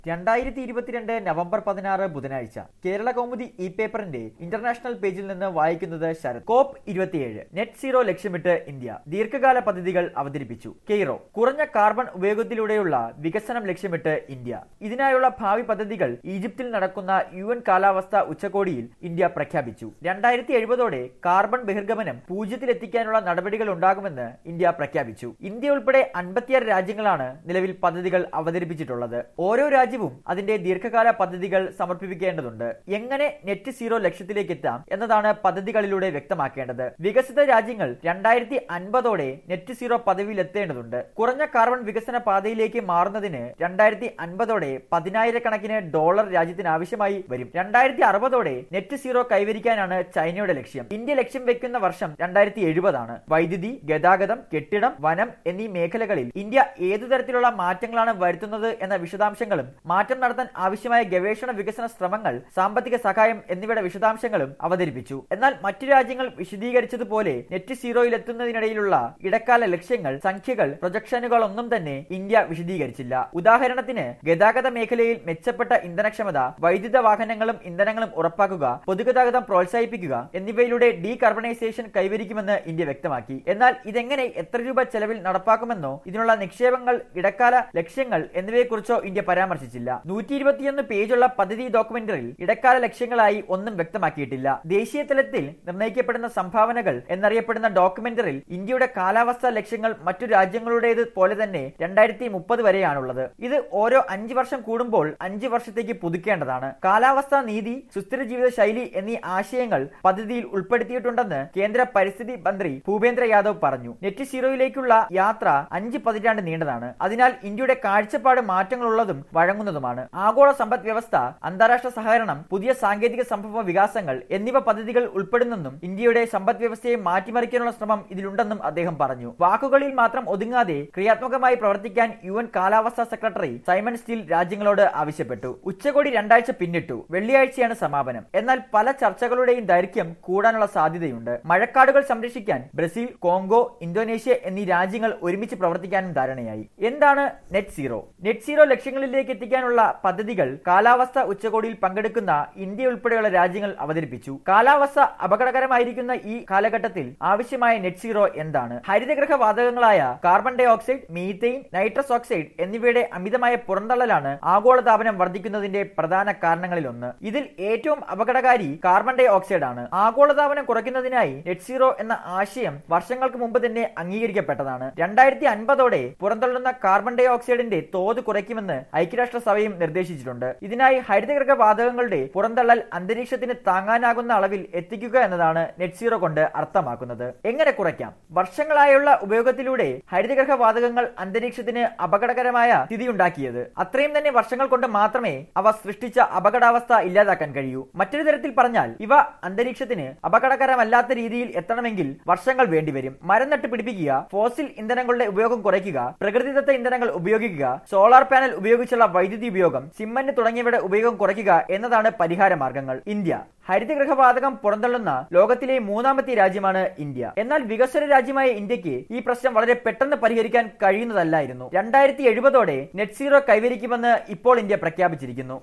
രണ്ടായിരത്തി ഇരുപത്തിരണ്ട് നവംബർ പതിനാറ് ബുധനാഴ്ച കേരള കൗമുദി ഇ പേപ്പറിന്റെ ഇന്റർനാഷണൽ പേജിൽ നിന്ന് വായിക്കുന്നത് ശരത് കോപ്പ് ഇരുപത്തിയേഴ് നെറ്റ് സീറോ ലക്ഷ്യമിട്ട് ഇന്ത്യ ദീർഘകാല പദ്ധതികൾ അവതരിപ്പിച്ചു കെയ്റോ കുറഞ്ഞ കാർബൺ ഉപയോഗത്തിലൂടെയുള്ള വികസനം ലക്ഷ്യമിട്ട് ഇന്ത്യ ഇതിനായുള്ള ഭാവി പദ്ധതികൾ ഈജിപ്തിൽ നടക്കുന്ന യു എൻ കാലാവസ്ഥ ഉച്ചകോടിയിൽ ഇന്ത്യ പ്രഖ്യാപിച്ചു രണ്ടായിരത്തി എഴുപതോടെ കാർബൺ ബഹിർഗമനം പൂജ്യത്തിലെത്തിക്കാനുള്ള നടപടികൾ ഉണ്ടാകുമെന്ന് ഇന്ത്യ പ്രഖ്യാപിച്ചു ഇന്ത്യ ഉൾപ്പെടെ അൻപത്തിയാറ് രാജ്യങ്ങളാണ് നിലവിൽ പദ്ധതികൾ അവതരിപ്പിച്ചിട്ടുള്ളത് ഓരോ രാജ്യവും അതിന്റെ ദീർഘകാല പദ്ധതികൾ സമർപ്പിക്കേണ്ടതുണ്ട് എങ്ങനെ നെറ്റ് സീറോ ലക്ഷ്യത്തിലേക്ക് എത്താം എന്നതാണ് പദ്ധതികളിലൂടെ വ്യക്തമാക്കേണ്ടത് വികസിത രാജ്യങ്ങൾ രണ്ടായിരത്തി അൻപതോടെ നെറ്റ് സീറോ പദവിയിൽ എത്തേണ്ടതുണ്ട് കുറഞ്ഞ കാർബൺ വികസന പാതയിലേക്ക് മാറുന്നതിന് രണ്ടായിരത്തി അൻപതോടെ പതിനായിരക്കണക്കിന് ഡോളർ രാജ്യത്തിന് ആവശ്യമായി വരും രണ്ടായിരത്തി അറുപതോടെ നെറ്റ് സീറോ കൈവരിക്കാനാണ് ചൈനയുടെ ലക്ഷ്യം ഇന്ത്യ ലക്ഷ്യം വെക്കുന്ന വർഷം രണ്ടായിരത്തി എഴുപതാണ് വൈദ്യുതി ഗതാഗതം കെട്ടിടം വനം എന്നീ മേഖലകളിൽ ഇന്ത്യ ഏതു തരത്തിലുള്ള മാറ്റങ്ങളാണ് വരുത്തുന്നത് എന്ന വിശദാംശങ്ങളും മാറ്റം നടത്താൻ ആവശ്യമായ ഗവേഷണ വികസന ശ്രമങ്ങൾ സാമ്പത്തിക സഹായം എന്നിവയുടെ വിശദാംശങ്ങളും അവതരിപ്പിച്ചു എന്നാൽ മറ്റു രാജ്യങ്ങൾ വിശദീകരിച്ചതുപോലെ നെറ്റ് സീറോയിൽ എത്തുന്നതിനിടയിലുള്ള ഇടക്കാല ലക്ഷ്യങ്ങൾ സംഖ്യകൾ പ്രൊജക്ഷനുകളൊന്നും തന്നെ ഇന്ത്യ വിശദീകരിച്ചില്ല ഉദാഹരണത്തിന് ഗതാഗത മേഖലയിൽ മെച്ചപ്പെട്ട ഇന്ധനക്ഷമത വൈദ്യുത വാഹനങ്ങളും ഇന്ധനങ്ങളും ഉറപ്പാക്കുക പൊതുഗതാഗതം പ്രോത്സാഹിപ്പിക്കുക എന്നിവയിലൂടെ ഡീകാർബണൈസേഷൻ കൈവരിക്കുമെന്ന് ഇന്ത്യ വ്യക്തമാക്കി എന്നാൽ ഇതെങ്ങനെ എത്ര രൂപ ചെലവിൽ നടപ്പാക്കുമെന്നോ ഇതിനുള്ള നിക്ഷേപങ്ങൾ ഇടക്കാല ലക്ഷ്യങ്ങൾ എന്നിവയെക്കുറിച്ചോ ഇന്ത്യ പരാമർശിച്ചില്ല നൂറ്റി ഇരുപത്തിയൊന്ന് പേജുള്ള പദ്ധതി ഡോക്യുമെന്ററിൽ ഇടക്കാല ലക്ഷ്യങ്ങളായി ഒന്നും വ്യക്തമാക്കിയിട്ടില്ല ദേശീയ തലത്തിൽ നിർണ്ണയിക്കപ്പെടുന്ന സംഭാവനകൾ എന്നറിയപ്പെടുന്ന ഡോക്യുമെന്ററിൽ ഇന്ത്യയുടെ കാലാവസ്ഥാ ലക്ഷ്യങ്ങൾ മറ്റു രാജ്യങ്ങളുടേത് പോലെ തന്നെ രണ്ടായിരത്തി മുപ്പത് വരെയാണുള്ളത് ഇത് ഓരോ അഞ്ച് വർഷം കൂടുമ്പോൾ അഞ്ച് വർഷത്തേക്ക് പുതുക്കേണ്ടതാണ് കാലാവസ്ഥാ നീതി സുസ്ഥിര ജീവിത ശൈലി എന്നീ ആശയങ്ങൾ പദ്ധതിയിൽ ഉൾപ്പെടുത്തിയിട്ടുണ്ടെന്ന് കേന്ദ്ര പരിസ്ഥിതി മന്ത്രി ഭൂപേന്ദ്ര യാദവ് പറഞ്ഞു നെറ്റ് സീറോയിലേക്കുള്ള യാത്ര അഞ്ച് പതിറ്റാണ്ട് നീണ്ടതാണ് അതിനാൽ ഇന്ത്യയുടെ കാഴ്ചപ്പാട് മാറ്റങ്ങളുള്ളതും വഴങ്ങുന്നതുമാണ് ആഗോള സമ്പദ് വ്യവസ്ഥ അന്താരാഷ്ട്ര സഹകരണം പുതിയ സാങ്കേതിക സംഭവ വികാസങ്ങൾ എന്നിവ പദ്ധതികൾ ഉൾപ്പെടുന്നെന്നും ഇന്ത്യയുടെ സമ്പദ് വ്യവസ്ഥയെ മാറ്റിമറിക്കാനുള്ള ശ്രമം ഇതിലുണ്ടെന്നും അദ്ദേഹം പറഞ്ഞു വാക്കുകളിൽ മാത്രം ഒതുങ്ങാതെ ക്രിയാത്മകമായി പ്രവർത്തിക്കാൻ യു എൻ കാലാവസ്ഥാ സെക്രട്ടറി സൈമൺ സ്റ്റീൽ രാജ്യങ്ങളോട് ആവശ്യപ്പെട്ടു ഉച്ചകോടി രണ്ടാഴ്ച പിന്നിട്ടു വെള്ളിയാഴ്ചയാണ് സമാപനം എന്നാൽ പല ചർച്ചകളുടെയും ദൈർഘ്യം കൂടാനുള്ള സാധ്യതയുണ്ട് മഴക്കാടുകൾ സംരക്ഷിക്കാൻ ബ്രസീൽ കോങ്കോ ഇന്തോനേഷ്യ എന്നീ രാജ്യങ്ങൾ ഒരുമിച്ച് പ്രവർത്തിക്കാനും ധാരണയായി എന്താണ് നെറ്റ് സീറോ നെറ്റ് സീറോ ലക്ഷ്യങ്ങളിലേക്ക് എത്തിക്കാനുള്ള പദ്ധതികൾ കാലാവസ്ഥ ഉച്ചകോടിയിൽ പങ്കെടുക്കുന്ന ഇന്ത്യ ഉൾപ്പെടെയുള്ള രാജ്യങ്ങൾ അവതരിപ്പിച്ചു കാലാവസ്ഥ അപകടകരമായിരിക്കുന്ന ഈ കാലഘട്ടത്തിൽ ആവശ്യമായ നെറ്റ് സീറോ എന്താണ് ഹരിതഗ്രഹ വാതകങ്ങളായ carbon dioxide methane nitrous oxide എന്നിവയുടെ അമിതമായ പുറന്തള്ളലാണ് ആഗോളതാപനം വർദ്ധിക്കുന്നതിന്റെ പ്രധാന കാരണങ്ങളിലൊന്ന് ഇതിൽ ഏറ്റവും അപകടകാരി കാർബൺ ഡൈ ഓക്സൈഡ് ആണ് ആഗോളതാപനം കുറയ്ക്കുന്നതിനായി നെറ്റ് സീറോ എന്ന ആശയം വർഷങ്ങൾക്ക് മുമ്പ് തന്നെ അംഗീകരിക്കപ്പെട്ടതാണ് രണ്ടായിരത്തി അൻപതോടെ പുറന്തള്ളുന്ന കാർബൺ ഡൈ ഓക്സൈഡിന്റെ തോത് കുറയ്ക്കുമെന്ന് ഐക്യരാഷ്ട്രസഭയും നിർദ്ദേശിച്ചിട്ടുണ്ട് ഇതിനായി ഹരിതഗ്രഹ വാതകങ്ങളുടെ പുറന്തള്ളൽ അന്തരീക്ഷത്തിന് താങ്ങാനാകുന്ന അളവിൽ എത്തിക്കുക എന്നതാണ് നെറ്റ് സീറോ കൊണ്ട് അർത്ഥമാക്കുന്നത് എങ്ങനെ കുറയ്ക്കാം വർഷങ്ങളായുള്ള ഉപയോഗത്തിലൂടെ ഹരിതഗ്രഹ വാതകങ്ങൾ അന്തരീക്ഷത്തിന് അപകടകരമായ സ്ഥിതിയുണ്ടാക്കിയത് അത്രയും തന്നെ വർഷങ്ങൾ കൊണ്ട് മാത്രമേ അവ സൃഷ്ടിച്ച അപകടാവസ്ഥ ഇല്ലാതാക്കാൻ കഴിയൂ മറ്റൊരു തരത്തിൽ പറഞ്ഞാൽ ഇവ അന്തരീക്ഷത്തിന് അപകടകരമല്ലാത്ത രീതിയിൽ എത്തണമെങ്കിൽ വർഷങ്ങൾ വേണ്ടിവരും മരം നട്ട് പിടിപ്പിക്കുക ഫോസിൽ ഇന്ധനങ്ങളുടെ ഉപയോഗം കുറയ്ക്കുക പ്രകൃതിദത്ത ഇന്ധനങ്ങൾ ഉപയോഗിക്കുക സോളാർ പാനൽ ഉപയോഗിച്ചുള്ള വൈദ്യുതി ഉപയോഗം സിമന്റ് തുടങ്ങിയവയുടെ ഉപയോഗം കുറയ്ക്കുക എന്നതാണ് പരിഹാര മാർഗങ്ങൾ ഇന്ത്യ ഹരിതഗ്രഹ വാതകം പുറന്തള്ളുന്ന ലോകത്തിലെ മൂന്നാമത്തെ രാജ്യമാണ് ഇന്ത്യ എന്നാൽ വികസന രാജ്യമായ ഇന്ത്യക്ക് ഈ പ്രശ്നം വളരെ പെട്ടെന്ന് പരിഹരിക്കാൻ കഴിയുന്നതല്ലായിരുന്നു രണ്ടായിരത്തി എഴുപതോടെ നെറ്റ് സീറോ കൈവരിക്കുമെന്ന് ഇപ്പോൾ ഇന്ത്യ പ്രഖ്യാപിച്ചിരിക്കുന്നു